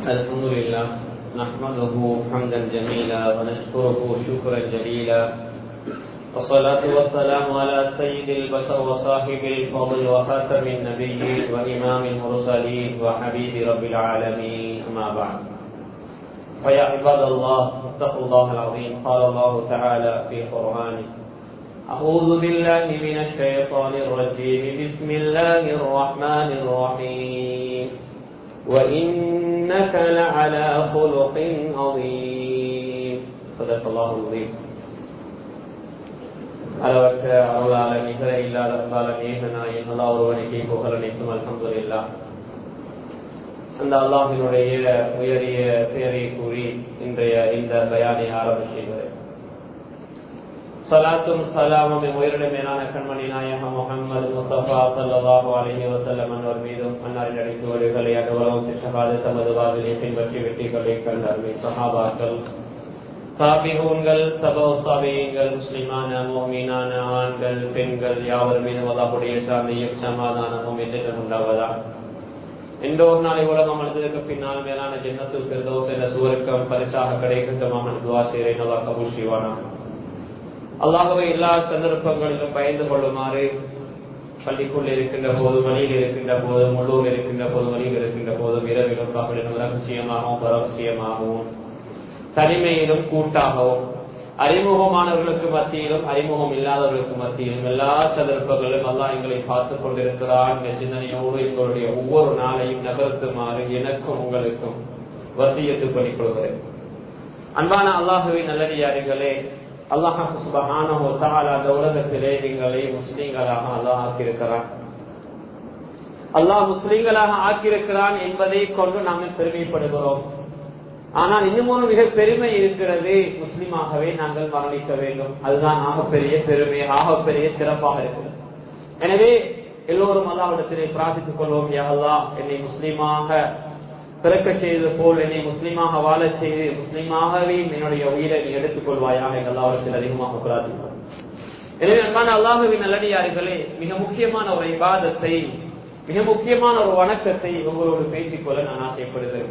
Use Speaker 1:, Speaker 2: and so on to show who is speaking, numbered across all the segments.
Speaker 1: الحمد لله نحمده حمدا جميلا ونشكره شكرا جليلا والصلاة والسلام على سيد البشر وصاحب الفضل وخاتم النبيين وإمام المرسلين وحبيب رب العالمين أما بعد فيا عباد الله اتقوا الله العظيم قال الله تعالى في قرآنه أعوذ بالله من الشيطان الرجيم بسم الله الرحمن الرحيم وإنك لعلى خلق عظيم صدق الله العظيم அளவற்ற அருளாள நிகர இல்லாத அருளாள நேகனாயின் அல்லா ஒருவனுக்கு புகழ் அனைத்தும் அல்ஹம்துலில்லா அந்த அல்லாஹினுடைய உயரிய பெயரை கூறி இன்றைய இந்த பயானை ஆரம்ப செய்வது சலாத்தும் சலாமும் உயிரிட மேலான கண்மணி நாயகம் முகமது முஸ்தபா சல்லாஹு அலஹி வசல்லம் அன்னவர் மீதும் அன்னாரின் அடித்துவடுகளை அனுபவம் ஷஹாது தமது வாதிலை பின்பற்றி வெற்றிகளை கண்டார்கள் சஹாபாக்கள் சாபிகூன்கள் சபோ சாபியங்கள் முஸ்லிமான மோமீனான ஆண்கள் பெண்கள் யாவர் மீதும் அல்லாஹுடைய சாந்தியும் சமாதானமும் என்றும் உண்டாவதா எந்த ஒரு நாளை உலகம் அழுந்ததுக்கு பின்னால் மேலான ஜென்னத்தில் பெருதோஸ் என்ற சுவருக்கம் பரிசாக கிடைக்கட்டுமாக துவா செய்கிறேன் நல்லா கபூல் செய்வானா அல்லாகவே எல்லா சந்தர்ப்பங்களிலும் பயந்து கொள்ளுமாறு பள்ளிக்குள் இருக்கின்ற போதும் வழியில் இருக்கின்ற போதும் உள்ளூர் இருக்கின்ற போதும் வழியில் இருக்கின்ற போதும் இரவிலும் பகலிலும் ரகசியமாகவும் பரவசியமாகவும் தனிமையிலும் கூட்டாகவும் அறிமுகமானவர்களுக்கு மத்தியிலும் அறிமுகம் இல்லாதவர்களுக்கு மத்தியிலும் எல்லா சந்தர்ப்பங்களிலும் அல்லா எங்களை பார்த்துக் கொண்டிருக்கிறார் என்ற சிந்தனையோடு எங்களுடைய ஒவ்வொரு நாளையும் நகர்த்துமாறு எனக்கும் உங்களுக்கும் வசியத்து பண்ணிக்கொள்கிறேன் அன்பான அல்லாஹுவின் நல்லடியாரிகளே அல்லாஹ் சுபஹான அந்த உலகத்திலே எங்களை முஸ்லீம்களாக அல்லாஹ் ஆக்கியிருக்கிறான் அல்லாஹ் முஸ்லீம்களாக ஆக்கியிருக்கிறான் என்பதை கொண்டு நாங்கள் பெருமைப்படுகிறோம் ஆனால் இன்னும் ஒரு மிக பெருமை இருக்கிறது முஸ்லீமாகவே நாங்கள் மரணிக்க வேண்டும் அதுதான் ஆகப்பெரிய பெருமை ஆகப்பெரிய சிறப்பாக இருக்கிறது எனவே எல்லோரும் அல்லாவிடத்திலே பிரார்த்தித்துக் கொள்வோம் யாழ்லா என்னை முஸ்லீமாக பிறக்க செய்தது போல் என்னை முஸ்லீமாக வாழ செய்து முஸ்லீமாகவே என்னுடைய உயிரை நீ எடுத்துக் கொள்வாயாக எல்லாவற்றில் அதிகமாக பிரார்த்திப்போம் எனவே அன்பான அல்லாஹுவின் நல்லடியார்களே மிக முக்கியமான ஒரு விவாதத்தை மிக முக்கியமான ஒரு வணக்கத்தை உங்களோடு பேசிக்கொள்ள நான் ஆசைப்படுகிறேன்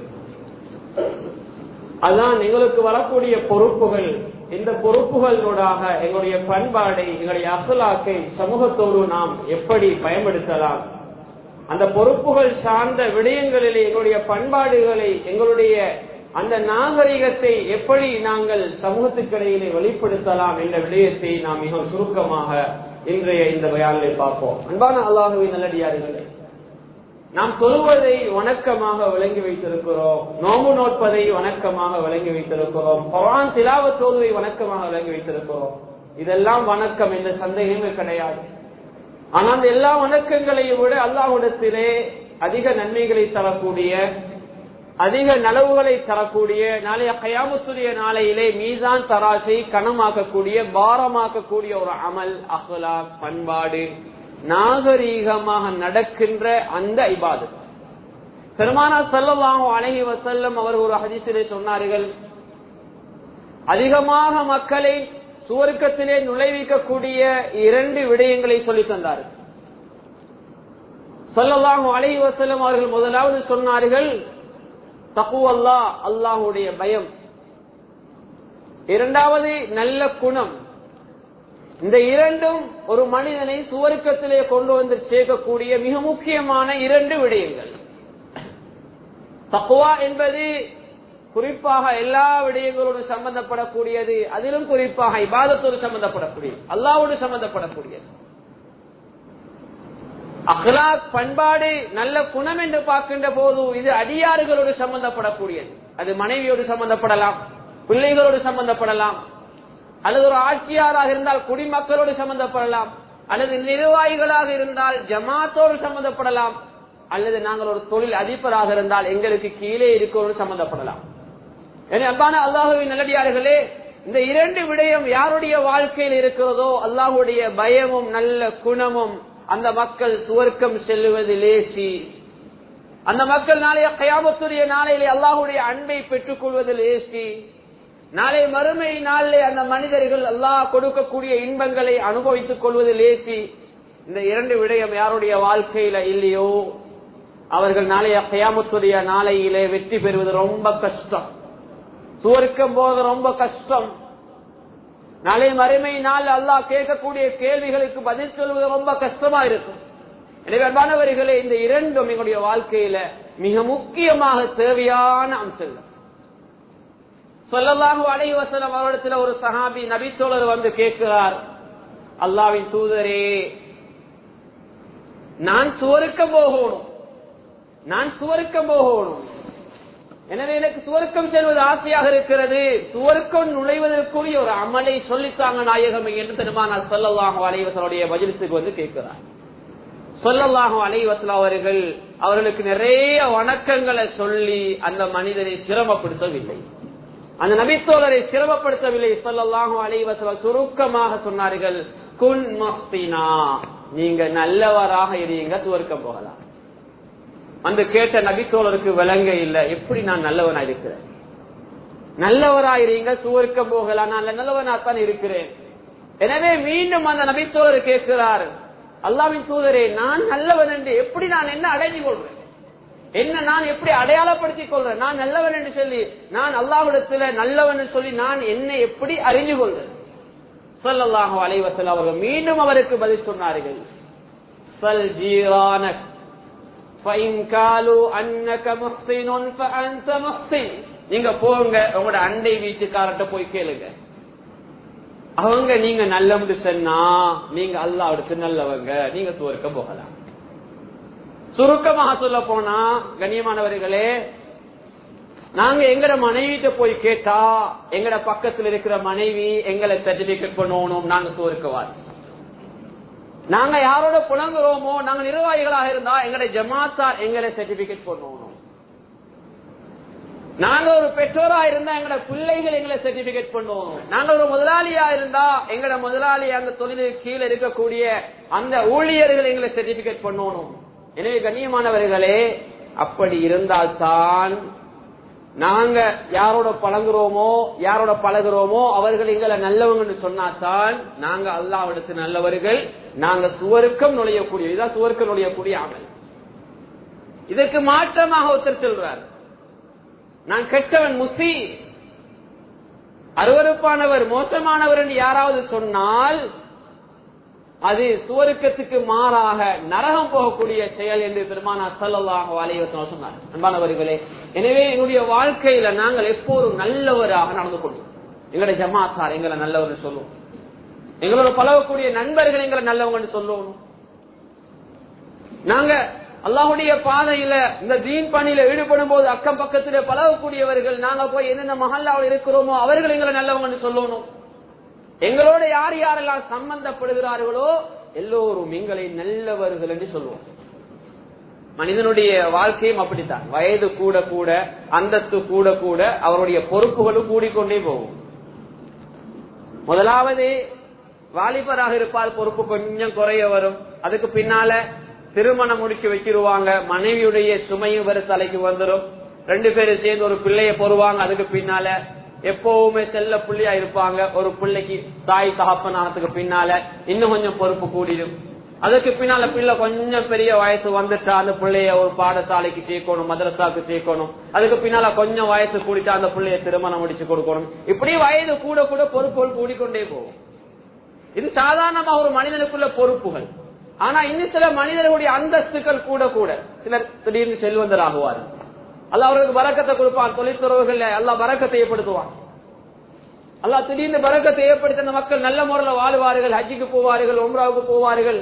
Speaker 1: அதான் எங்களுக்கு வரக்கூடிய பொறுப்புகள் இந்த பொறுப்புகளோடாக எங்களுடைய பண்பாடை எங்களுடைய அசலாக்கை சமூகத்தோடு நாம் எப்படி பயன்படுத்தலாம் அந்த பொறுப்புகள் சார்ந்த விடயங்களிலே எங்களுடைய பண்பாடுகளை எங்களுடைய அந்த நாகரிகத்தை எப்படி நாங்கள் சமூகத்துக்கிடையிலே வெளிப்படுத்தலாம் என்ற விடயத்தை நாம் மிக சுருக்கமாக இன்றைய இந்த பயானிலே பார்ப்போம் அன்பான அல்லாஹுவின் நல்லடியார்களே நாம் சொல்வதை வணக்கமாக விளங்கி வைத்திருக்கிறோம் நோம்பு நோட்பதை வணக்கமாக விளங்கி வைத்திருக்கிறோம் குரான் திலாவத்தோதுவை வணக்கமாக விளங்கி வைத்திருக்கிறோம் இதெல்லாம் வணக்கம் என்ற சந்தேகமே கிடையாது ஆனால் அந்த எல்லா வணக்கங்களையும் விட அல்லாஹுடத்திலே அதிக நன்மைகளை தரக்கூடிய அதிக நலவுகளை தரக்கூடிய நாளைய கயாமத்துடைய நாளையிலே மீசான் தராசை கனமாக்கக்கூடிய பாரமாக்கக்கூடிய ஒரு அமல் அஹ்லா பண்பாடு நாகரீகமாக நடக்கின்ற அந்த ஐபாது பெருமானா செல்லலாம் அழகி வசல்லம் அவர் ஒரு ஹதிசிலே சொன்னார்கள் அதிகமாக மக்களை சுவர்க்கத்திலே நுழைவிக்கக்கூடிய இரண்டு விடயங்களை சொல்லி தந்தார் சொல்லலாம் அழகி வசல்லம் அவர்கள் முதலாவது சொன்னார்கள் தகு அல்லா அல்லாஹுடைய பயம் இரண்டாவது நல்ல குணம் இந்த இரண்டும் ஒரு மனிதனை சுவருக்கத்திலே கொண்டு வந்து சேர்க்கக்கூடிய மிக முக்கியமான இரண்டு விடயங்கள் தக்குவா என்பது குறிப்பாக எல்லா விடயங்களோடு சம்பந்தப்படக்கூடியது அதிலும் குறிப்பாக இபாதத்தோடு சம்பந்தப்படக்கூடியது அல்லாவோடு சம்பந்தப்படக்கூடியது அஹ்லாக் பண்பாடு நல்ல குணம் என்று பார்க்கின்ற போது இது அடியாறுகளோடு சம்பந்தப்படக்கூடியது அது மனைவியோடு சம்பந்தப்படலாம் பிள்ளைகளோடு சம்பந்தப்படலாம் அல்லது ஒரு ஆட்சியாராக இருந்தால் குடிமக்களோடு சம்பந்தப்படலாம் அல்லது நிர்வாகிகளாக இருந்தால் ஜமாத்தோடு சம்பந்தப்படலாம் அல்லது நாங்கள் ஒரு தொழில் அதிபராக இருந்தால் எங்களுக்கு கீழே இருக்கோடு சம்பந்தப்படலாம் அன்பான அல்லாஹுவின் நல்லடியார்களே இந்த இரண்டு விடயம் யாருடைய வாழ்க்கையில் இருக்கிறதோ அல்லாஹுடைய பயமும் நல்ல குணமும் அந்த மக்கள் சுவர்க்கம் செல்லுவது லேசி அந்த மக்கள் நாளைய கயாமத்துடைய நாளையிலே அல்லாஹுடைய அன்பை பெற்றுக் கொள்வது லேசி நாளை மறுமை நாளிலே அந்த மனிதர்கள் அல்லாஹ் கொடுக்கக்கூடிய இன்பங்களை அனுபவித்துக் கொள்வது லேசி இந்த இரண்டு விடயம் யாருடைய வாழ்க்கையில இல்லையோ அவர்கள் நாளைய கயாமத்துடைய நாளையிலே வெற்றி பெறுவது ரொம்ப கஷ்டம் சுவர்க்கம் போவது ரொம்ப கஷ்டம் நாளை மறுமை நாள் அல்லாஹ் கேட்கக்கூடிய கேள்விகளுக்கு பதில் சொல்வது ரொம்ப கஷ்டமா இருக்கும் எனவே அன்பானவர்களே இந்த இரண்டும் எங்களுடைய வாழ்க்கையில மிக முக்கியமாக தேவையான அம்சங்கள் சொல்லலாக அலைவசலம் அவரிடத்துல ஒரு சஹாபி நபித்தோழர் வந்து கேட்கிறார் அல்லாவின் தூதரே நான் சுவருக்கம் போகணும் நான் சுவருக்கம் போகணும் எனவே எனக்கு சுவர்க்கம் செல்வது ஆசையாக இருக்கிறது சுவர்க்கம் நுழைவதற்குரிய ஒரு அமலை சொல்லித்தாங்க நாயகமே என்று திருமானால் சொல்லலாக அலைவசனுடைய மஜிலிசுக்கு வந்து கேட்கிறார் சொல்லலாகும் அலைவசல் அவர்கள் அவர்களுக்கு நிறைய வணக்கங்களை சொல்லி அந்த மனிதனை சிரமப்படுத்தவில்லை அந்த நபித்தோழரை சிரமப்படுத்தவில்லை சொல்லலாகும் அலைவசல் சுருக்கமாக சொன்னார்கள் குன் மஸ்தினா நீங்க நல்லவராக இருங்க சுவர்க்கம் போகலாம் வந்து கேட்ட நபித்தோழருக்கு விளங்க இல்ல எப்படி நான் நல்லவனா இருக்கிறேன் நல்லவராயிருங்க சுவர்க்கம் போகலாம் நான் நல்லவனாத்தான் இருக்கிறேன் எனவே மீண்டும் அந்த நபித்தோழர் கேட்கிறார் அல்லாவின் தூதரே நான் நல்லவன் என்று எப்படி நான் என்ன அடைஞ்சு கொள்றேன் என்ன நான் எப்படி அடையாளப்படுத்திக் கொள்றேன் நான் நல்லவன் என்று சொல்லி நான் அல்லாவிடத்துல நல்லவன் சொல்லி நான் என்ன எப்படி அறிஞ்சு கொள்றேன் சொல்லல்லாஹு அலைவசல் அவர்கள் மீண்டும் அவருக்கு பதில் சொன்னார்கள் சல் ஜீரானக் நீங்க போங்க உங்களோட அண்டை வீட்டுக்காரட்ட போய் கேளுங்க அவங்க நீங்க நல்லவங்க சொன்னா நீங்க அல்லாவுக்கு நல்லவங்க நீங்க சுவர்க்க போகலாம் சுருக்கமாக சொல்ல போனா கண்ணியமானவர்களே நாங்க எங்கட மனைவிட்ட போய் கேட்டா எங்கட பக்கத்துல இருக்கிற மனைவி எங்களை சர்டிபிகேட் பண்ணணும் நாங்க சுவர்க்கவாதி நாங்க யாரோட புலங்குறோமோ நாங்க நிர்வாகிகளாக இருந்தா எங்களுடைய ஜமாத்தார் எங்களை சர்டிபிகேட் பண்ணணும் நாங்க ஒரு பெற்றோரா இருந்தா எங்களோட பிள்ளைகள் எங்களை சர்டிபிகேட் பண்ணுவோம் நாங்க ஒரு முதலாளியா இருந்தா எங்களோட முதலாளி அந்த தொழிலுக்கு கீழே இருக்கக்கூடிய அந்த ஊழியர்கள் எங்களை சர்டிபிகேட் பண்ணணும் எனவே கண்ணியமானவர்களே அப்படி இருந்தால்தான் நாங்க யாரோட பழங்குறோமோ யாரோட பழகுறோமோ அவர்கள் எங்களை நல்லவங்கன்னு சொன்னாதான் நாங்க அல்லாவிடத்து நல்லவர்கள் நாங்க சுவருக்கம் நுழையக்கூடிய இதுதான் சுவருக்கம் நுழையக்கூடிய அமல் இதற்கு மாற்றமாக ஒருத்தர் சொல்றார் நான் கெட்டவன் முசி அருவறுப்பானவர் மோசமானவர் என்று யாராவது சொன்னால் அது சுவருக்கத்துக்கு மாறாக நரகம் போகக்கூடிய செயல் என்று பெருமானா சல்லாஹ் அலைவசம் சொன்னார் அன்பானவர்களே எனவே எங்களுடைய வாழ்க்கையில நாங்கள் எப்போதும் நல்லவராக நடந்து கொள்வோம் எங்களுடைய ஜமாத்தார் எங்களை நல்லவர் சொல்லுவோம் எங்களோட பழகக்கூடிய நண்பர்கள் எங்களை நல்லவங்க சொல்லுவோம் நாங்க அல்லாஹுடைய பாதையில இந்த தீன் பணியில ஈடுபடும் போது அக்கம் பக்கத்திலே பழகக்கூடியவர்கள் நாங்க போய் எந்தெந்த மஹல்லாவில் இருக்கிறோமோ அவர்கள் எங்களை நல்லவங்க சொல்லணும் எங்களோட யார் யாரெல்லாம் சம்பந்தப்படுகிறார்களோ எல்லோரும் எங்களை நல்லவர்கள் என்று சொல்லுவோம் மனிதனுடைய வாழ்க்கையும் அப்படித்தான் வயது கூட கூட அந்தஸ்து கூட கூட அவருடைய பொறுப்புகளும் கூடிக்கொண்டே போகும் முதலாவது வாலிபராக இருப்பால் பொறுப்பு கொஞ்சம் குறைய வரும் அதுக்கு பின்னால திருமணம் முடிச்சு வச்சிருவாங்க மனைவியுடைய சுமையும் வேறு தலைக்கு வந்துடும் ரெண்டு பேரும் சேர்ந்து ஒரு பிள்ளைய பொறுவாங்க அதுக்கு பின்னால எப்பவுமே செல்ல புள்ளியா இருப்பாங்க ஒரு பிள்ளைக்கு தாய் தகப்பனானதுக்கு பின்னால இன்னும் கொஞ்சம் பொறுப்பு கூடிடும் அதுக்கு பின்னால பிள்ளை கொஞ்சம் பெரிய வயசு வந்துட்டா அந்த பிள்ளைய ஒரு பாடசாலைக்கு சேர்க்கணும் மதரசாக்கு சேர்க்கணும் அதுக்கு பின்னால கொஞ்சம் வயசு கூடிட்டா அந்த பிள்ளைய திருமணம் முடிச்சு கொடுக்கணும் இப்படி வயது கூட கூட பொறுப்புகள் கூடிக்கொண்டே போகும் இது சாதாரணமா ஒரு மனிதனுக்குள்ள பொறுப்புகள் ஆனா இன்னும் சில மனிதர்களுடைய அந்தஸ்துகள் கூட கூட சிலர் திடீர்னு செல்வந்தர் ஆகுவார் அல்ல அவர்களுக்கு வரக்கத்தை கொடுப்பான் தொழில்துறவுகள் அல்ல வரக்கத்தை ஏற்படுத்துவான் அல்லா திடீர்னு வரக்கத்தை ஏற்படுத்தி அந்த மக்கள் நல்ல முறையில் வாழுவார்கள் ஹஜ்ஜிக்கு போவார்கள் உம்ராவுக்கு போவார்கள்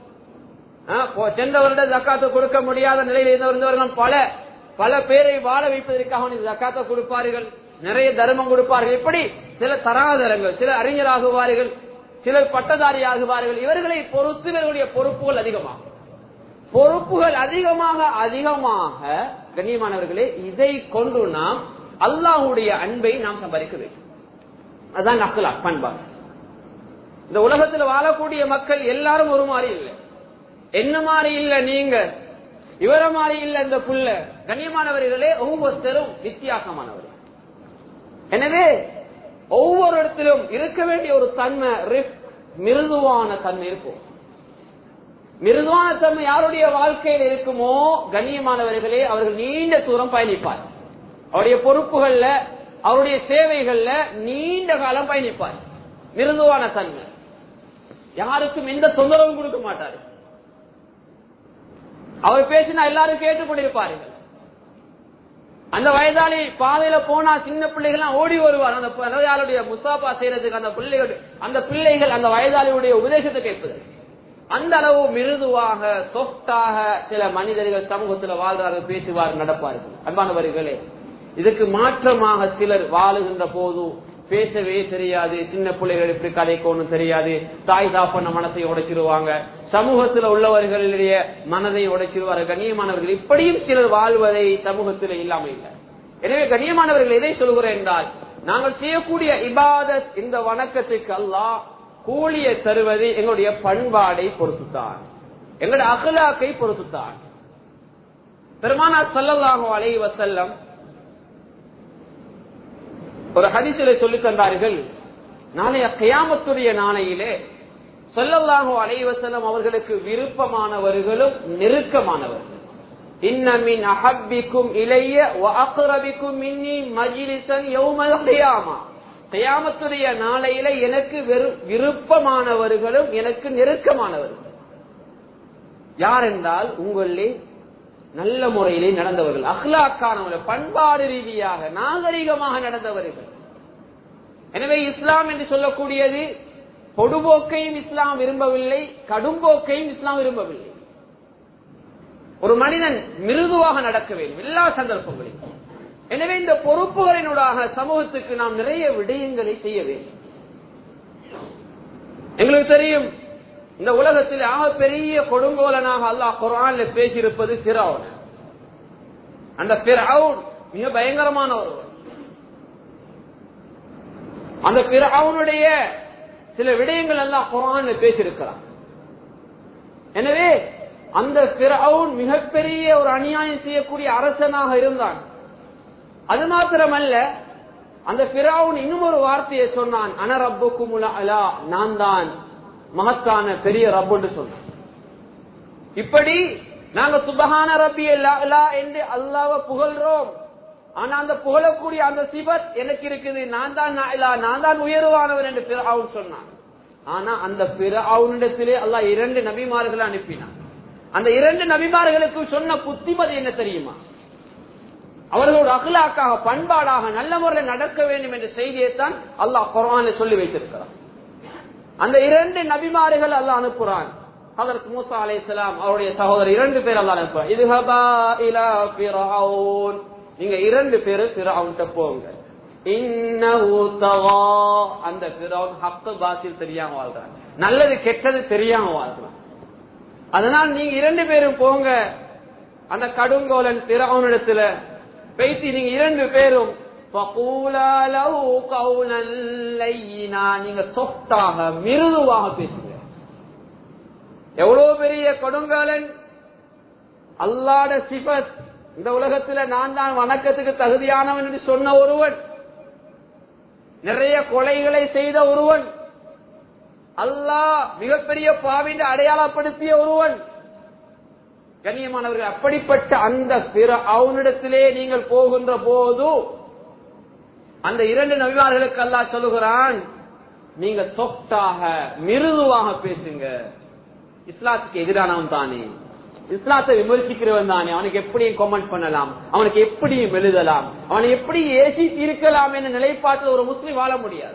Speaker 1: சென்ற வருட ஜக்காத்தை கொடுக்க முடியாத நிலையில் இருந்தவர்கள் பல பல பேரை வாழ வைப்பதற்காக ஜக்காத்தை கொடுப்பார்கள் நிறைய தர்மம் கொடுப்பார்கள் இப்படி சில தராதரங்கள் சில அறிஞராகுவார்கள் சிலர் பட்டதாரி ஆகுவார்கள் இவர்களை பொறுத்து இவர்களுடைய பொறுப்புகள் அதிகமாகும் பொறுப்புகள் அதிகமாக அதிகமாக கண்ணியமானவர்களே இதை கொண்டு நாம் அல்லாஹுடைய அன்பை நாம் சம்பாதிக்க வேண்டும் அதுதான் நக்கலா பண்பாடு இந்த உலகத்தில் வாழக்கூடிய மக்கள் எல்லாரும் ஒரு மாதிரி இல்லை என்ன மாதிரி இல்ல நீங்க இவர மாதிரி இல்ல இந்த புள்ள கண்ணியமானவர்களே ஒவ்வொருத்தரும் வித்தியாசமானவர் எனவே ஒவ்வொரு இடத்திலும் இருக்க வேண்டிய ஒரு தன்மை மிருதுவான தன்மை இருக்கும் மிருதுவான தன்மை யாருடைய வாழ்க்கையில் இருக்குமோ கண்ணியமானவர்களே அவர்கள் நீண்ட தூரம் பயணிப்பார் அவருடைய பொறுப்புகள்ல அவருடைய சேவைகள்ல நீண்ட காலம் பயணிப்பார் மிருதுவான தன்மை யாருக்கும் எந்த தொந்தரவும் கொடுக்க மாட்டாரு அவர் பேசினா எல்லாரும் கேட்டுக்கொண்டிருப்பார்கள் அந்த வயதாளி பாதையில போனா சின்ன பிள்ளைகள் ஓடி வருவார் அந்த வயதாளுடைய முசாபா செய்யறதுக்கு அந்த பிள்ளைகள் அந்த பிள்ளைகள் அந்த வயதாளியுடைய உபதேசத்தை கேட்பதற்கு அந்த அளவு மிருதுவாக சொஃப்டாக சில மனிதர்கள் சமூகத்துல வாழ்றார்கள் பேசுவார் நடப்பார்கள் அன்பானவர்களே இதுக்கு மாற்றமாக சிலர் வாழுகின்ற போது பேசவே தெரியாது சின்ன பிள்ளைகள் எப்படி கதைக்கோன்னு தெரியாது தாய் தாப்பன மனசை உடைச்சிருவாங்க சமூகத்துல உள்ளவர்களுடைய மனதை உடைச்சிருவார்கள் கண்ணியமானவர்கள் இப்படியும் சிலர் வாழ்வதை சமூகத்தில் இல்லாம இல்லை எனவே கண்ணியமானவர்கள் எதை சொல்கிறேன் என்றால் நாங்கள் செய்யக்கூடிய இபாதத் இந்த வணக்கத்துக்கு அல்லாஹ் கூலியை தருவது எங்களுடைய பண்பாடை பொறுத்துத்தான் எங்களுடைய அகலாக்கை பொறுத்துத்தான் பெருமானா சல்லல்லாஹு அலை வசல்லம் ஒரு ஹதிசிலை சொல்லி தந்தார்கள் நாளைய கயாமத்துடைய நாளையிலே சொல்லல்லாஹு அலைவசலம் அவர்களுக்கு விருப்பமானவர்களும் நெருக்கமானவர்கள் இன்னமின் அஹப்பிக்கும் இளைய அக்ரபிக்கும் மின்னி மஜிலிசன் யௌமல் கயாமா கயாமத்துடைய நாளையில எனக்கு விருப்பமானவர்களும் எனக்கு நெருக்கமானவர்கள் யார் என்றால் உங்களே நல்ல முறையிலே நடந்தவர்கள் அஹ்லாக்கானவர்கள் பண்பாடு ரீதியாக நாகரிகமாக நடந்தவர்கள் எனவே இஸ்லாம் என்று சொல்லக்கூடியது பொடுபோக்கையும் இஸ்லாம் விரும்பவில்லை கடும்போக்கையும் இஸ்லாம் விரும்பவில்லை ஒரு மனிதன் மிருதுவாக நடக்க வேண்டும் எல்லா சந்தர்ப்பங்களிலும் எனவே இந்த பொறுப்புகளினூடாக சமூகத்துக்கு நாம் நிறைய விடயங்களை செய்ய வேண்டும் எங்களுக்கு தெரியும் இந்த உலகத்தில் ஆக பெரிய கொடுங்கோலனாக அல்லாஹ் குரான்ல பேசியிருப்பது பிறவுன் அந்த பிறவுன் மிக பயங்கரமான ஒருவர் அந்த பிறவுனுடைய சில விடயங்கள் எல்லாம் குரான்ல பேசியிருக்கிறான் எனவே அந்த பிறவுன் மிகப்பெரிய ஒரு அநியாயம் செய்யக்கூடிய அரசனாக இருந்தான் அது மாத்திரமல்ல அந்த பிறவுன் இன்னும் ஒரு வார்த்தையை சொன்னான் அனரப்புக்கும் அலா நான் தான் மகத்தான பெரிய ரப் என்று சொன்னான் இப்படி நாங்க சுபகான ரப்பி அல்லா என்று அல்லாவ புகழ்றோம் ஆனா அந்த புகழக்கூடிய அந்த சிபத் எனக்கு இருக்குது நான் தான் நான் தான் உயர்வானவர் என்று பிறவுன் சொன்னான் ஆனா அந்த பிறவுனிடத்திலே அல்லாஹ் இரண்டு நபிமார்களை அனுப்பினான் அந்த இரண்டு நபிமார்களுக்கு சொன்ன புத்திமதி என்ன தெரியுமா அவர்களோட அகலாக்காக பண்பாடாக நல்ல முறையில் நடக்க வேண்டும் என்ற செய்தியைத்தான் அல்லாஹ் குரான சொல்லி வைத்திருக்கிறார் அந்த இரண்டு நபிமார்கள் அல்லாஹ் அனுப்புறான் அதற்கு மூசா அலை அவருடைய சகோதரர் இரண்டு பேர் அல்லாஹ் அனுப்புறான் இது நீங்க இரண்டு பேரும் பிறவுன்ட்ட போங்க அந்த பிறவுன் ஹக்க பாசில் தெரியாம வாழ்றான் நல்லது கெட்டது தெரியாம வாழ்றான் அதனால் நீங்க இரண்டு பேரும் போங்க அந்த கடுங்கோலன் பிறவனிடத்துல பேசி நீங்க இரண்டு பேரும் நீங்க சொத்தாக மிருதுவாக பேசுங்க எவ்வளவு பெரிய கொடுங்காலன் அல்லாட சிபத் இந்த உலகத்துல நான் தான் வணக்கத்துக்கு தகுதியானவன் என்று சொன்ன ஒருவன் நிறைய கொலைகளை செய்த ஒருவன் அல்லாஹ் மிகப்பெரிய பாவின் அடையாளப்படுத்திய ஒருவன் கண்ணியமானவர்கள் அப்படிப்பட்ட அந்த பிற அவனிடத்திலே நீங்கள் போகின்ற போது அந்த இரண்டு நபிமார்களுக்கு அல்லா சொல்லுகிறான் நீங்க சொத்தாக மிருதுவாக பேசுங்க இஸ்லாத்துக்கு எதிரானவன் தானே இஸ்லாத்தை விமர்சிக்கிறவன் தானே அவனுக்கு எப்படியும் கமெண்ட் பண்ணலாம் அவனுக்கு எப்படியும் எழுதலாம் அவனை எப்படி ஏசி தீர்க்கலாம் என்ற நிலைப்பாட்டில் ஒரு முஸ்லீம் வாழ முடியாது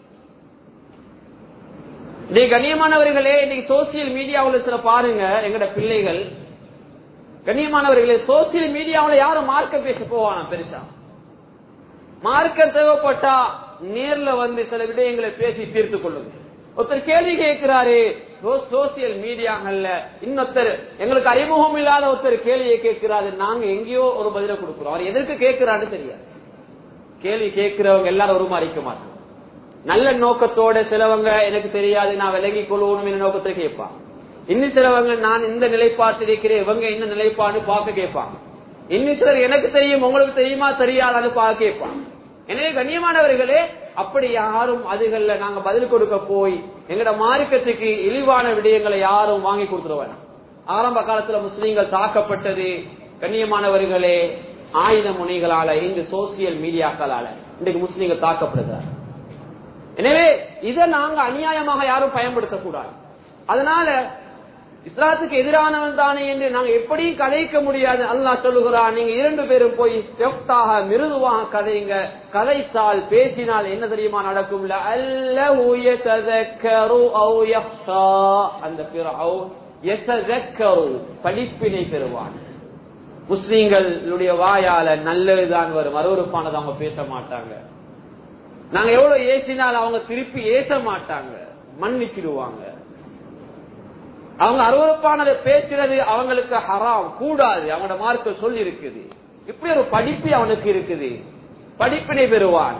Speaker 1: இன்னைக்கு கண்ணியமானவர்களே இன்னைக்கு சோசியல் மீடியாவில் சில பாருங்க எங்கட பிள்ளைகள் கண்ணியமானவர்களே சோசியல் மீடியாவில் யாரும் மார்க்க பேச போவானா பெருசா மார்க்க தேவைப்பட்டா நேர்ல வந்து சில விடயங்களை பேசி தீர்த்து கொள்ளுங்க ஒருத்தர் கேள்வி கேட்கிறாரு சோசியல் மீடியாங்கள்ல இன்னொருத்தர் எங்களுக்கு அறிமுகம் இல்லாத ஒருத்தர் கேள்வியை கேட்கிறாரு நாங்க எங்கேயோ ஒரு பதில கொடுக்கிறோம் அவர் எதற்கு கேட்கிறான்னு தெரியாது கேள்வி கேட்கிறவங்க எல்லாரும் உருமாறிக்க மாட்டோம் நல்ல நோக்கத்தோட சிலவங்க எனக்கு தெரியாது நான் விலகி கொள்வோம் என்ற நோக்கத்தை கேட்பாங்க இன்னும் சிலவங்க நான் இந்த நிலைப்பாட்டு இருக்கிறேன் இவங்க இந்த நிலைப்பாடு பார்க்க கேட்பாங்க இன்னும் சிலர் எனக்கு தெரியும் உங்களுக்கு தெரியுமா தெரியாதான்னு பார்க்க கேட்பாங்க எனவே கண்ணியமானவர்களே அப்படி யாரும் அதுகள்ல நாங்க பதில் கொடுக்க போய் எங்கட மார்க்கத்துக்கு இழிவான விடயங்களை யாரும் வாங்கி கொடுத்துட வேணாம் ஆரம்ப காலத்துல முஸ்லீம்கள் தாக்கப்பட்டது கண்ணியமானவர்களே ஆயுத முனைகளால இந்த சோசியல் மீடியாக்களால இன்றைக்கு முஸ்லீம்கள் தாக்கப்படுகிறார் எனவே இதை நாங்க அநியாயமாக யாரும் பயன்படுத்தக்கூடாது அதனால இஸ்லாத்துக்கு எதிரானவன் தானே என்று நாங்க எப்படி கதைக்க முடியாது அல்லாஹ் சொல்லுகிறான் நீங்க இரண்டு பேரும் போய் செப்டாக மிருதுவாக கதைங்க கதைத்தால் பேசினால் என்ன தெரியுமா நடக்கும் அந்த படிப்பினை பெறுவான் முஸ்லீம்களுடைய வாயால நல்லதுதான் வரும் அருவறுப்பானது அவங்க பேச மாட்டாங்க நாங்க எவ்வளவு ஏசினால் அவங்க திருப்பி ஏச மாட்டாங்க மன்னிச்சிடுவாங்க அவங்க அருவறுப்பானதை பேசுறது அவங்களுக்கு ஹராம் கூடாது அவனோட மார்க்க சொல்லி இருக்குது இப்படி ஒரு படிப்பு அவனுக்கு இருக்குது படிப்பினை பெறுவான்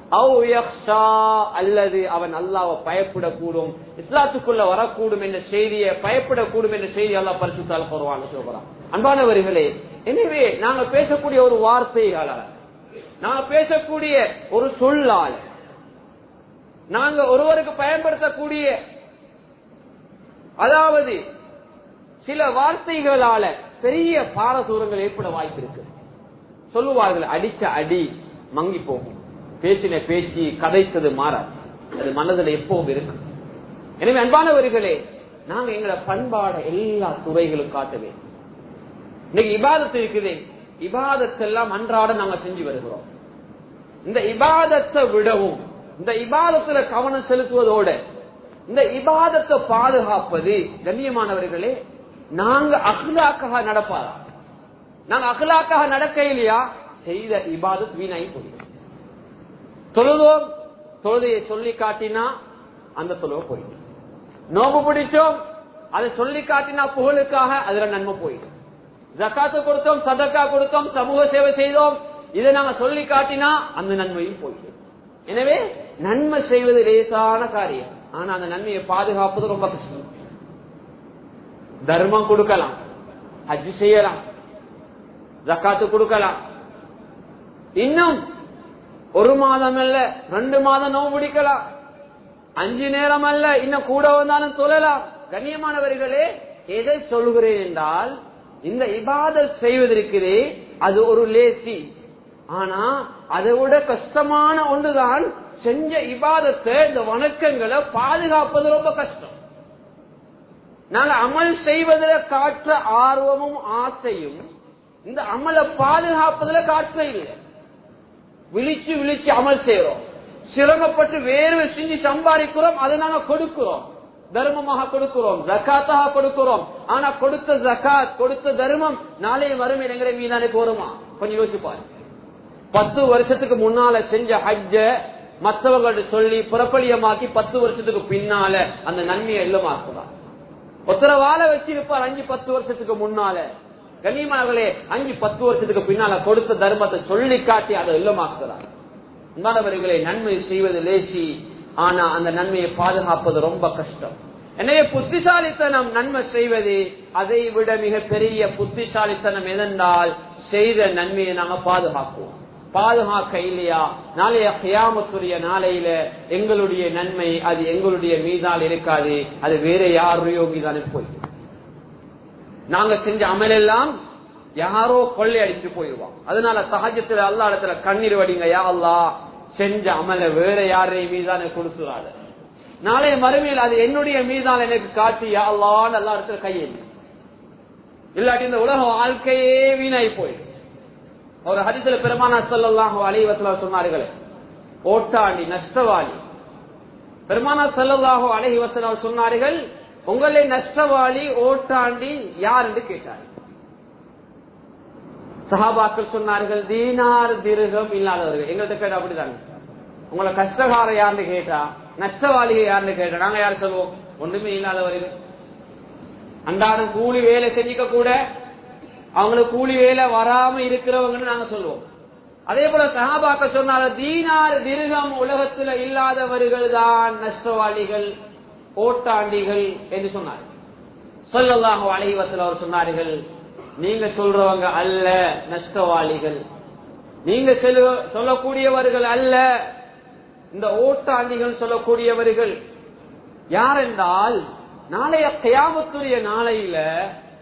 Speaker 1: அல்லது அவன் அல்லாவை பயப்படக்கூடும் இஸ்லாத்துக்குள்ள வரக்கூடும் என்ற செய்தியை பயப்படக்கூடும் என்ற செய்தி அல்லா பரிசுத்தால் போடுவான் சொல்றான் அன்பானவர்களே எனவே நாங்க பேசக்கூடிய ஒரு வார்த்தைகளால நாங்க பேசக்கூடிய ஒரு சொல்லால் நாங்க ஒருவருக்கு பயன்படுத்தக்கூடிய அதாவது சில வார்த்தைகளால பெரிய பாரதூரங்கள் ஏற்பட வாய்ப்பு இருக்கு சொல்லுவார்கள் அடிச்ச அடி மங்கி போகும் பேசின பேச்சு கதைத்தது மாறாது அது மனதில் எப்பவும் இருக்கு எனவே அன்பானவர்களே நாங்க எங்களோட பண்பாட எல்லா துறைகளும் காட்டுவேன் இன்னைக்கு இபாதத்து இருக்குது இபாதத்தெல்லாம் அன்றாட நாங்க செஞ்சு வருகிறோம் இந்த இபாதத்தை விடவும் இந்த இபாதத்துல கவனம் செலுத்துவதோட இந்த இபாதத்தை பாதுகாப்பது கண்ணியமானவர்களே நாங்க அகலாக்காக நடப்பாரா நாங்க அகலாக்காக நடக்க இல்லையா செய்த இபாதத் வீணாகி போயிடும் தொழுதோம் தொழுதையை சொல்லி காட்டினா அந்த தொழுவை போயிடும் நோம்பு பிடிச்சோம் அதை சொல்லி காட்டினா புகழுக்காக அதுல நன்மை போயிடும் ஜக்காத்து கொடுத்தோம் சதக்கா கொடுத்தோம் சமூக சேவை செய்தோம் இதை நாங்க சொல்லி காட்டினா அந்த நன்மையும் போயிடும் எனவே நன்மை செய்வது லேசான காரியம் ஆனா அந்த நன்மையை பாதுகாப்பது ரொம்ப கஷ்டம் தர்மம் கொடுக்கலாம் ஹஜ் செய்யலாம் ஜக்காத்து கொடுக்கலாம் இன்னும் ஒரு மாதம் அல்ல ரெண்டு மாதம் நோவு பிடிக்கலாம் அஞ்சு நேரம் அல்ல இன்னும் கூட வந்தாலும் சொல்லலாம் கண்ணியமானவர்களே எதை சொல்கிறேன் என்றால் இந்த இபாத செய்வதற்கிறே அது ஒரு லேசி ஆனா அதை விட கஷ்டமான ஒன்றுதான் செஞ்ச இபாதத்தை இந்த வணக்கங்களை பாதுகாப்பது ரொம்ப கஷ்டம் நாங்க அமல் செய்வதில் காற்ற ஆர்வமும் ஆசையும் இந்த அமலை பாதுகாப்பதில் காற்ற இல்லை விழிச்சு விழிச்சு அமல் செய்யறோம் சிரமப்பட்டு வேர்வை செஞ்சு சம்பாதிக்கிறோம் அதை நாங்க கொடுக்கிறோம் தர்மமாக கொடுக்கிறோம் ஜக்காத்தாக கொடுக்கிறோம் ஆனா கொடுத்த ஜக்காத் கொடுத்த தர்மம் நாளைய வரும் என்கிற மீதானுக்கு வருமா கொஞ்சம் யோசிப்பாரு பத்து வருஷத்துக்கு முன்னால செஞ்ச ஹஜ்ஜ மற்றவங்கள்ட்ட சொல்லி புறப்பலியமாக்கி பத்து வருஷத்துக்கு பின்னால அந்த நன்மையை இல்லமாக்குதான் ஒருத்தர வாழ வச்சிருப்பார் அஞ்சு பத்து வருஷத்துக்கு முன்னால கண்ணியமானவர்களே அஞ்சு பத்து வருஷத்துக்கு பின்னால கொடுத்த தர்மத்தை சொல்லி காட்டி அதை இல்லமாக்குறார் மாணவர்களே நன்மை செய்வது லேசி ஆனா அந்த நன்மையை பாதுகாப்பது ரொம்ப கஷ்டம் எனவே புத்திசாலித்தனம் நன்மை செய்வது அதை விட மிக பெரிய புத்திசாலித்தனம் எதென்றால் செய்த நன்மையை நாங்க பாதுகாப்போம் பாதுகாக்க இல்லையா நாளைய கியாமத்துடைய நாளையில எங்களுடைய நன்மை அது எங்களுடைய மீதால் இருக்காது அது வேற யாருடையோ மீதான போய் நாங்க செஞ்ச அமலெல்லாம் யாரோ கொள்ளை அடிச்சு போயிடுவான் அதனால சகஜத்துல அல்லா இடத்துல கண்ணீர் வடிங்க யா அல்லா செஞ்ச அமல வேற யாரையும் மீதான கொடுத்துறாத நாளைய மறுமையில் அது என்னுடைய மீதான எனக்கு காட்டி யா அல்லான்னு எல்லா இடத்துல கையெழு இல்லாட்டி இந்த உலக வாழ்க்கையே வீணாய் போயிடும் ஒரு ஹரிசில பெருமானா சொல்லலாம் அலைவத்துல சொன்னார்கள் ஓட்டாண்டி நஷ்டவாளி பெருமானா செல்லல்லாஹோ அலஹி வசனம் சொன்னார்கள் உங்களை நஷ்டவாளி ஓட்டாண்டி யார் என்று கேட்டார் சஹாபாக்கள் சொன்னார்கள் தீனார் திருகம் இல்லாதவர்கள் எங்கள்கிட்ட கேட்டா அப்படிதாங்க உங்களை கஷ்டகார யாருன்னு கேட்டா நஷ்டவாளிகை யாருன்னு கேட்டா நாங்க யார் சொல்லுவோம் ஒன்றுமே இல்லாதவர்கள் அன்றாடம் கூலி வேலை செஞ்சுக்க கூட அவங்களுக்கு கூலி வேலை வராம இருக்கிறவங்கன்னு நாங்க சொல்லுவோம் அதே போல சகாபாக்க சொன்னால தீனார் திருகம் உலகத்துல இல்லாதவர்கள் தான் நஷ்டவாளிகள் ஓட்டாண்டிகள் என்று சொன்னார் சொல்லல்லாஹு அலைவத்தில் அவர் சொன்னார்கள் நீங்க சொல்றவங்க அல்ல நஷ்டவாளிகள் நீங்க சொல்லக்கூடியவர்கள் அல்ல இந்த ஓட்டாண்டிகள் சொல்லக்கூடியவர்கள் யார் என்றால் நாளைய கயாமத்துடைய நாளையில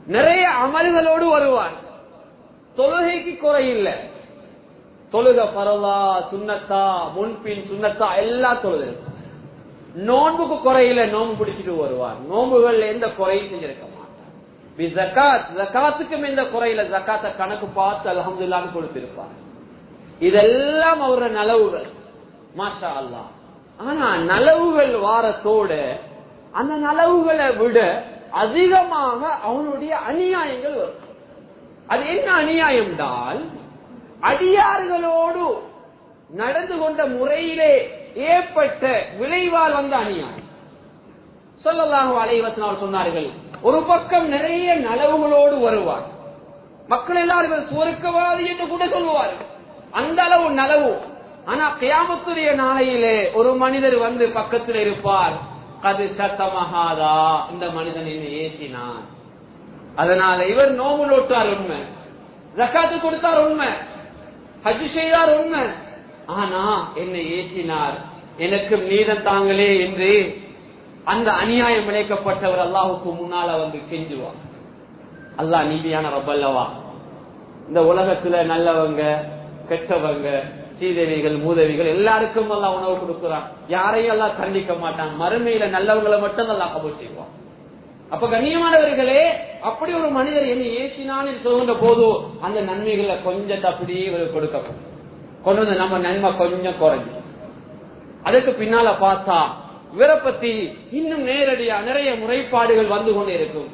Speaker 1: நிறைய அமல்களோடு வருவார் தொழுகைக்கு குறையில்லை தொழுக பரவா சுண்ணத்தா முன்பின் சுண்ணத்தா எல்லா தொழுது நோன்புக்கு குறையில நோன்பு பிடிச்சிட்டு வருவார் நோன்புகள் எந்த குறையும் செஞ்சிருக்க மாட்டார் ஜக்காத் ஜக்காத்துக்கும் எந்த குறையில ஜக்காத்த கணக்கு பார்த்து அலமதுல்லான்னு கொடுத்திருப்பார் இதெல்லாம் அவரோட நலவுகள் மாஷா அல்லா ஆனா நலவுகள் வாரத்தோட அந்த நலவுகளை விட அதிகமாக அவனுடைய அநியாயங்கள் வரும் அது என்ன அநியாயம் என்றால் அடியார்களோடு நடந்து கொண்ட முறையிலே ஏற்பட்ட விளைவால் வந்த அநியாயம் சொல்லலாக அலைவசனால் சொன்னார்கள் ஒரு பக்கம் நிறைய நலவுகளோடு வருவார் மக்கள் எல்லாரும் சுவருக்கவாதி என்று கூட சொல்லுவார்கள் அந்த அளவு நலவு ஆனா கியாமத்துடைய நாளையிலே ஒரு மனிதர் வந்து பக்கத்தில் இருப்பார் அது சத்தமகாதா இந்த மனிதன் என்ன ஏசினான் அதனால இவர் நோம்பு நோட்டார் உண்மை ஜக்காத்து கொடுத்தார் உண்மை ஹஜ் செய்தார் உண்மை ஆனா என்னை ஏற்றினார் எனக்கு நீதம் தாங்களே என்று அந்த அநியாயம் இழைக்கப்பட்டவர் அல்லாஹுக்கு முன்னால வந்து கெஞ்சுவார் அல்லாஹ் நீதியான ரப்பல்லவா இந்த உலகத்துல நல்லவங்க கெட்டவங்க சீதேவிகள் மூதவிகள் எல்லாருக்கும் எல்லாம் உணவு கொடுக்கிறான் யாரையும் எல்லாம் கண்டிக்க மாட்டான் மறுமையில நல்லவங்களை மட்டும் நல்லா கபூல் செய்வான் அப்ப கண்ணியமானவர்களே அப்படி ஒரு மனிதர் என்ன ஏசினான்னு சொல்கின்ற போது அந்த நன்மைகளை கொஞ்சம் அப்படியே இவருக்கு கொடுக்கப்படும் கொண்டு வந்து நம்ம நன்மை கொஞ்சம் குறைஞ்சு அதுக்கு பின்னால பார்த்தா இவரை பத்தி இன்னும் நேரடியா நிறைய முறைப்பாடுகள் வந்து கொண்டே இருக்கும்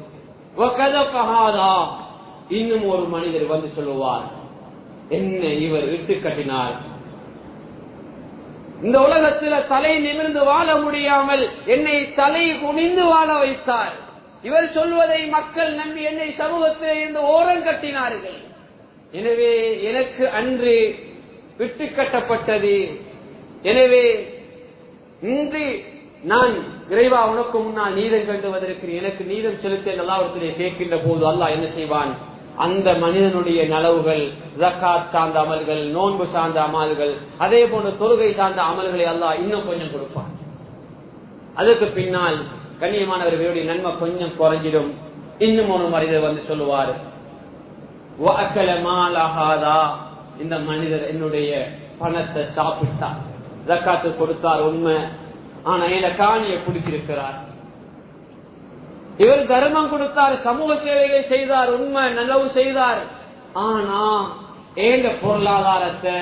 Speaker 1: இன்னும் ஒரு மனிதர் வந்து சொல்லுவார் என்ன இவர் இட்டு கட்டினார் இந்த உலகத்துல தலை நிமிர்ந்து வாழ முடியாமல் என்னை தலை குனிந்து வாழ வைத்தார் இவர் சொல்வதை மக்கள் நம்பி என்னை சமூகத்தில் இருந்து ஓரம் கட்டினார்கள் எனவே எனக்கு அன்று விட்டு கட்டப்பட்டது எனவே இன்று நான் இறைவா உனக்கு முன்னால் நீதம் கண்டுவதற்கு எனக்கு நீதம் செலுத்த எல்லாவற்றிலே கேட்கின்ற போது அல்லாஹ் என்ன செய்வான் அந்த மனிதனுடைய நலவுகள் ஜக்காத் சார்ந்த அமல்கள் நோன்பு சார்ந்த அமல்கள் அதே போன்ற தொழுகை சார்ந்த அமல்களை அல்லாஹ் இன்னும் கொஞ்சம் கொடுப்பான் அதுக்கு பின்னால் கண்ணியமானவர்களுடைய நன்மை கொஞ்சம் குறைஞ்சிடும் இன்னும் ஒரு மனிதர் வந்து சொல்லுவார் இந்த மனிதர் என்னுடைய பணத்தை சாப்பிட்டார் ஜக்காத்து கொடுத்தார் உண்மை ஆனா என்ன காணியை பிடிச்சிருக்கிறார் இவர் தர்மம் கொடுத்தார் சமூக சேவைகளை செய்தார் உண்மை நல்லவு செய்தார் ஆனா ஏங்க பொருளாதாரத்தை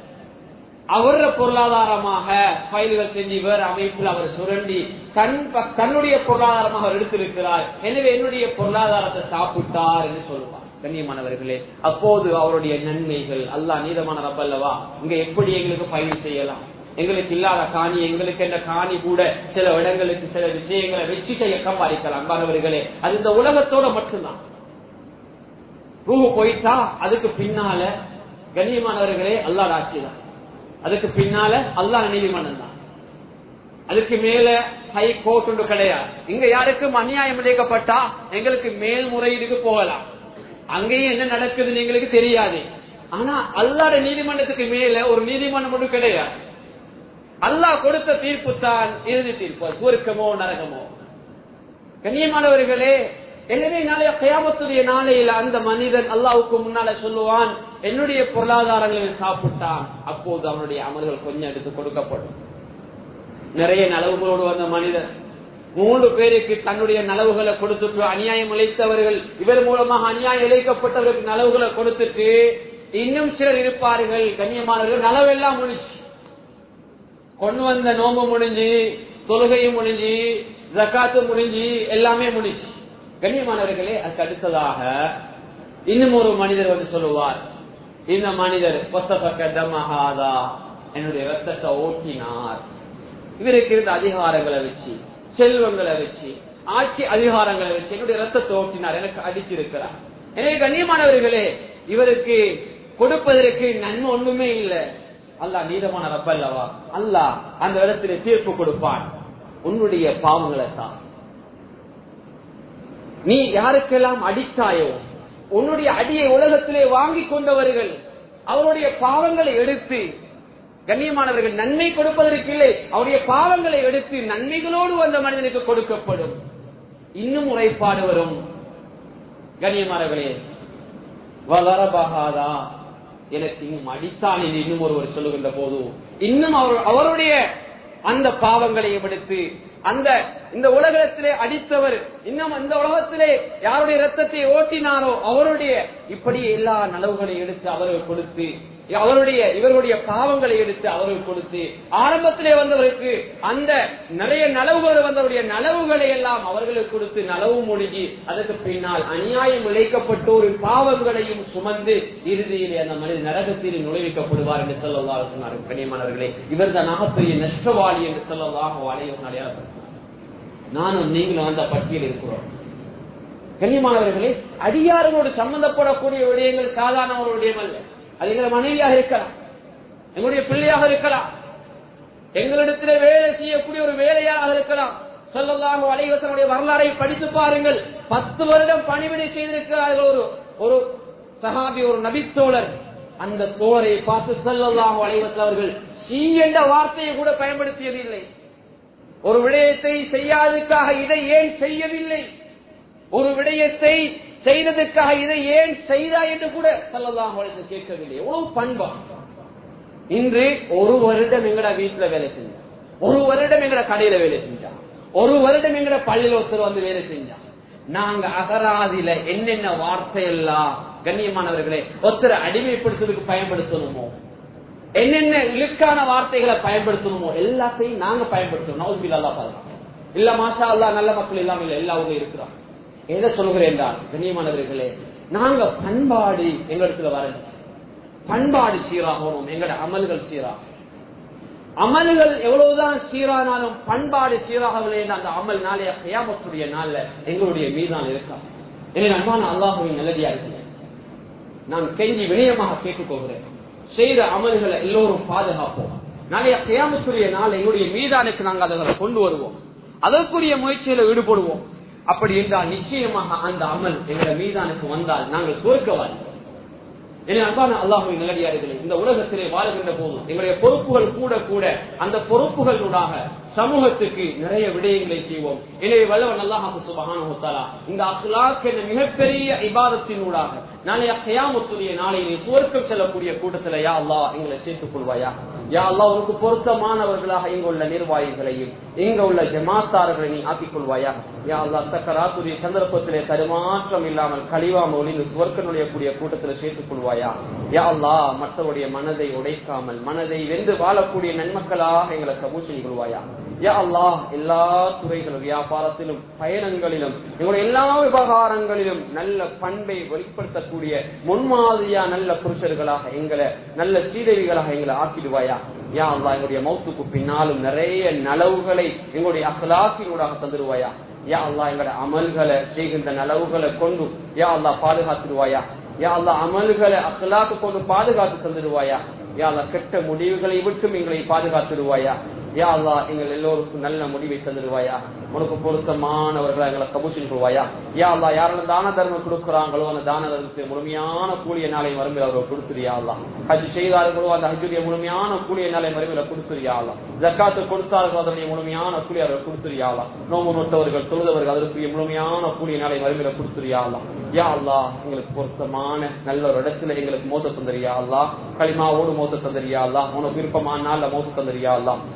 Speaker 1: அவர பொருளாதாரமாக பயில்கள் செஞ்சு இவர் அமைப்பில் அவர் சுரண்டி தன் தன்னுடைய பொருளாதாரமாக அவர் எடுத்திருக்கிறார் எனவே என்னுடைய பொருளாதாரத்தை சாப்பிட்டார் என்று சொல்லுவார் கண்ணியமானவர்களே அப்போது அவருடைய நன்மைகள் அல்லா நீதமான ரப்பல்லவா இங்க எப்படி எங்களுக்கு பயன் செய்யலாம் எங்களுக்கு இல்லாத காணி எங்களுக்கு என்ற காணி கூட சில இடங்களுக்கு சில விஷயங்களை வெற்றி செய்ய சம்பாதிக்கலாம் அன்பானவர்களே அது இந்த உலகத்தோட மட்டும்தான் ரூஹு போயிட்டா அதுக்கு பின்னால கண்ணியமானவர்களே அல்லாத ஆட்சி தான் அதுக்கு பின்னால அல்லா நீதிமன்றம் தான் அதுக்கு மேல ஹை கோர்ட் ஒன்று கிடையாது இங்க யாருக்கும் அநியாயம் இழைக்கப்பட்டா எங்களுக்கு மேல்முறையீடுக்கு போகலாம் அங்கேயும் என்ன நடக்குதுன்னு எங்களுக்கு தெரியாது ஆனா அல்லாட நீதிமன்றத்துக்கு மேல ஒரு நீதிமன்றம் ஒன்று கிடையாது அல்லாஹ் கொடுத்த தீர்ப்பு தான் இறுதி தீர்ப்பு சுருக்கமோ நரகமோ கண்ணியமானவர்களே எனவே நாளைய கயாமத்துடைய நாளையில அந்த மனிதன் அல்லாவுக்கு முன்னால சொல்லுவான் என்னுடைய பொருளாதாரங்களில் சாப்பிட்டான் அப்போது அவனுடைய அமல்கள் கொஞ்சம் எடுத்து கொடுக்கப்படும் நிறைய நலவுகளோடு வந்த மனிதன் மூன்று பேருக்கு தன்னுடைய நலவுகளை கொடுத்துட்டு அநியாயம் இழைத்தவர்கள் இவர் மூலமாக அநியாயம் இழைக்கப்பட்டவர்களுக்கு நலவுகளை கொடுத்துட்டு இன்னும் சிலர் இருப்பார்கள் கண்ணியமானவர்கள் நலவெல்லாம் முடிச்சு கொண்டு வந்த நோம்பு முடிஞ்சு தொழுகையும் முடிஞ்சு ஜக்காத்து முடிஞ்சு எல்லாமே முடிஞ்சு கண்ணியமானவர்களே அதுக்கு அடுத்ததாக இன்னும் ஒரு மனிதர் வந்து சொல்லுவார் இந்த மனிதர் தமஹாதா என்னுடைய ரத்தத்தை ஓட்டினார் இவருக்கு இருந்த அதிகாரங்களை வச்சு செல்வங்களை வச்சு ஆட்சி அதிகாரங்களை வச்சு என்னுடைய ரத்தத்தை ஓட்டினார் எனக்கு அடிச்சிருக்கிறார் எனவே கண்ணியமானவர்களே இவருக்கு கொடுப்பதற்கு நன்மை ஒண்ணுமே இல்லை அல்லா நீதமான ரப்பல்லவா அல்லா அந்த இடத்துல தீர்ப்பு கொடுப்பான் உன்னுடைய பாவங்களை தான் நீ யாருக்கெல்லாம் அடித்தாயோ உன்னுடைய அடியை உலகத்திலே வாங்கி கொண்டவர்கள் அவருடைய பாவங்களை எடுத்து கண்ணியமானவர்கள் நன்மை கொடுப்பதற்கு இல்லை அவருடைய பாவங்களை எடுத்து நன்மைகளோடு வந்த மனிதனுக்கு கொடுக்கப்படும் இன்னும் உரைப்பாடு வரும் கண்ணியமானவர்களே வளரபகாதா எனக்கு இன்னும் அடித்தான் என்று இன்னும் ஒருவர் சொல்லுகின்ற போது இன்னும் அவர் அவருடைய அந்த பாவங்களை எடுத்து அந்த இந்த உலகத்திலே அடித்தவர் இன்னும் இந்த உலகத்திலே யாருடைய ரத்தத்தை ஓட்டினாரோ அவருடைய இப்படி எல்லா நலவுகளையும் எடுத்து அவருக்கு கொடுத்து அவருடைய இவருடைய பாவங்களை எடுத்து அவருக்கு கொடுத்து ஆரம்பத்திலே வந்தவருக்கு அந்த நிறைய நலவுகள் வந்தவருடைய நலவுகளை எல்லாம் அவர்களுக்கு கொடுத்து நலவு மொழிகி அதற்கு பின்னால் அநியாயம் இழைக்கப்பட்டோரின் பாவங்களையும் சுமந்து இறுதியிலே அந்த மனித நரகத்தில் நுழைவிக்கப்படுவார் என்று சொல்லலாம் சொன்னார் கனியமானவர்களே இவர் தான் பெரிய நஷ்டவாளி என்று சொல்லலாம் வாழையும் அடையாளப்படுத்தார் நானும் நீங்களும் அந்த பட்டியல் இருக்கிறோம் கண்ணியமானவர்களே அடியார்களோடு சம்பந்தப்படக்கூடிய விடயங்கள் சாதாரண ஒரு விடயம் அல்ல அது எங்களை மனைவியாக இருக்கலாம் எங்களுடைய பிள்ளையாக இருக்கலாம் எங்களிடத்திலே வேலை செய்யக்கூடிய ஒரு வேலையாக இருக்கலாம் சொல்லலாம் அலைவசனுடைய வரலாறை படித்து பாருங்கள் பத்து வருடம் பணிவிடை செய்திருக்கிறார்கள் ஒரு ஒரு சஹாபி ஒரு நபித்தோழர் அந்த தோழரை பார்த்து செல்லலாம் அலைவசல் அவர்கள் சி என்ற வார்த்தையை கூட பயன்படுத்தியதில்லை ஒரு விடயத்தை செய்யாததுக்காக இதை ஏன் செய்யவில்லை ஒரு விடயத்தை செய்ததற்காக இதை ஏன் செய்தா என்று கூட சொல்லலாம் கேட்கவில்லை எவ்வளவு பண்பா இன்று ஒரு வருடம் எங்கட வீட்டுல வேலை செஞ்சா ஒரு வருடம் எங்கட கடையில வேலை செஞ்சா ஒரு வருடம் எங்கட பள்ளியில ஒருத்தர் வந்து வேலை செஞ்சா நாங்க அகராதில என்னென்ன வார்த்தை எல்லாம் கண்ணியமானவர்களே ஒருத்தரை அடிமைப்படுத்துறதுக்கு பயன்படுத்தணுமோ என்னென்ன இழுக்கான வார்த்தைகளை பயன்படுத்தணுமோ எல்லாத்தையும் நாங்க பயன்படுத்தணும் நவுபில் அல்லா பாருங்க இல்ல மாஷா அல்லா நல்ல மக்கள் இல்லாம இல்ல எல்லா ஊரும் இருக்கிறோம் எதை சொல்கிறேன் என்றால் கண்ணியமானவர்களே நாங்க பண்பாடு எங்களிடத்துல வர பண்பாடு சீராகணும் எங்களோட அமல்கள் சீராகும் அமல்கள் எவ்வளவுதான் சீரானாலும் பண்பாடு சீராகவில்லை அந்த அமல் நாளைய கையாமத்துடைய நாள்ல எங்களுடைய மீதான் இருக்கா எனவே அன்பான அல்லாஹுவின் நல்லடியா இருக்கிறேன் நான் கெஞ்சி வினயமாக கேட்டுக் போகிறேன் செய்த அமல்களை எல்லோரும் பாதுகாப்போம் நாளைய கையாமத்துடைய நாள் எங்களுடைய மீதானுக்கு நாங்கள் அதை கொண்டு வருவோம் அதற்குரிய முயற்சியில ஈடுபடுவோம் அப்படி என்றால் நிச்சயமாக அந்த அமல் எங்களை மீதானுக்கு வந்தால் நாங்கள் சுருக்கவாதி என அன்பான அல்லாஹுவின் நிலடியார்களே இந்த உலகத்திலே வாழ்கின்ற போது எங்களுடைய பொறுப்புகள் கூட கூட அந்த பொறுப்புகளூடாக சமூகத்துக்கு நிறைய விடயங்களை செய்வோம் எனவே வல்லவன் அல்லாஹாக்கு சுபகான இந்த அஹ்லாக் என்ற மிகப்பெரிய இபாதத்தினூடாக நாளைய கயாமத்துடைய நாளையிலே சுவர்க்கம் செல்லக்கூடிய கூட்டத்தில் யா அல்லா எங்களை சேர்த்துக் கொள்வாயா யா அல்லா உனக்கு பொருத்தமானவர்களாக இங்க உள்ள நிர்வாகிகளையும் இங்க உள்ள ஜமாத்தார்களை நீ ஆக்கிக் கொள்வாயா யா அல்லா தக்கராத்துடைய சந்தர்ப்பத்திலே தருமாற்றம் இல்லாமல் கழிவாமல் ஒளிந்து சுவர்க்க நுழையக்கூடிய கூட்டத்தில் சேர்த்துக் கொள்வாயா யா அல்லா மற்றவருடைய மனதை உடைக்காமல் மனதை வென்று வாழக்கூடிய நன்மக்களாக எங்களை கபூல் செய்து கொள்வாயா யா அல்லா எல்லா துறைகளும் வியாபாரத்திலும் பயணங்களிலும் எங்களுடைய எல்லா விவகாரங்களிலும் நல்ல பண்பை வெளிப்படுத்தக்கூடிய முன்மாதிரியா நல்ல புருஷர்களாக எங்களை நல்ல சீதவிகளாக எங்களை ஆக்கிடுவாயா யா அல்லா எங்களுடைய மௌத்துக்கு பின்னாலும் நிறைய நலவுகளை எங்களுடைய அகலாக்கினூடாக தந்துடுவாயா யா அல்லா எங்களுடைய அமல்களை செய்கின்ற நலவுகளை கொண்டு யா அல்லா பாதுகாத்துடுவாயா யா அல்லா அமல்களை அகலாக்கு கொண்டு பாதுகாத்து தந்துடுவாயா யா அல்லா கெட்ட முடிவுகளை விட்டும் எங்களை பாதுகாத்துடுவாயா யா அல்லா எங்கள் எல்லோருக்கும் நல்ல முடிவை தந்துடுவாயா உனக்கு பொருத்தமானவர்களை எங்களை கபூசில் கொள்வாயா யா அல்லா யாரெல்லாம் தான தர்மம் கொடுக்குறாங்களோ அந்த தான தர்மத்துக்கு முழுமையான கூலிய நாளை மறுமையில் அவர்கள் கொடுத்துருயா அல்லா ஹஜ் செய்தார்களோ அந்த ஹஜ்ஜுடைய முழுமையான கூலிய நாளை மறுமையில் கொடுத்துருயா அல்லா ஜக்காத்து கொடுத்தார்களோ அதனுடைய முழுமையான கூலி அவர்கள் கொடுத்துருயா அல்லா நோம்பு நோட்டவர்கள் தொழுதவர்கள் அதற்குரிய முழுமையான கூலிய நாளை மறுமையில கொடுத்துருயா அல்லா யா அல்லா எங்களுக்கு பொருத்தமான நல்ல ஒரு இடத்துல எங்களுக்கு மோத்த தந்தரியா அல்லா களிமாவோடு மோத்த தந்தரியா அல்லா உனக்கு விருப்பமான நாள்ல மோத்த தந்தரியா அல்லா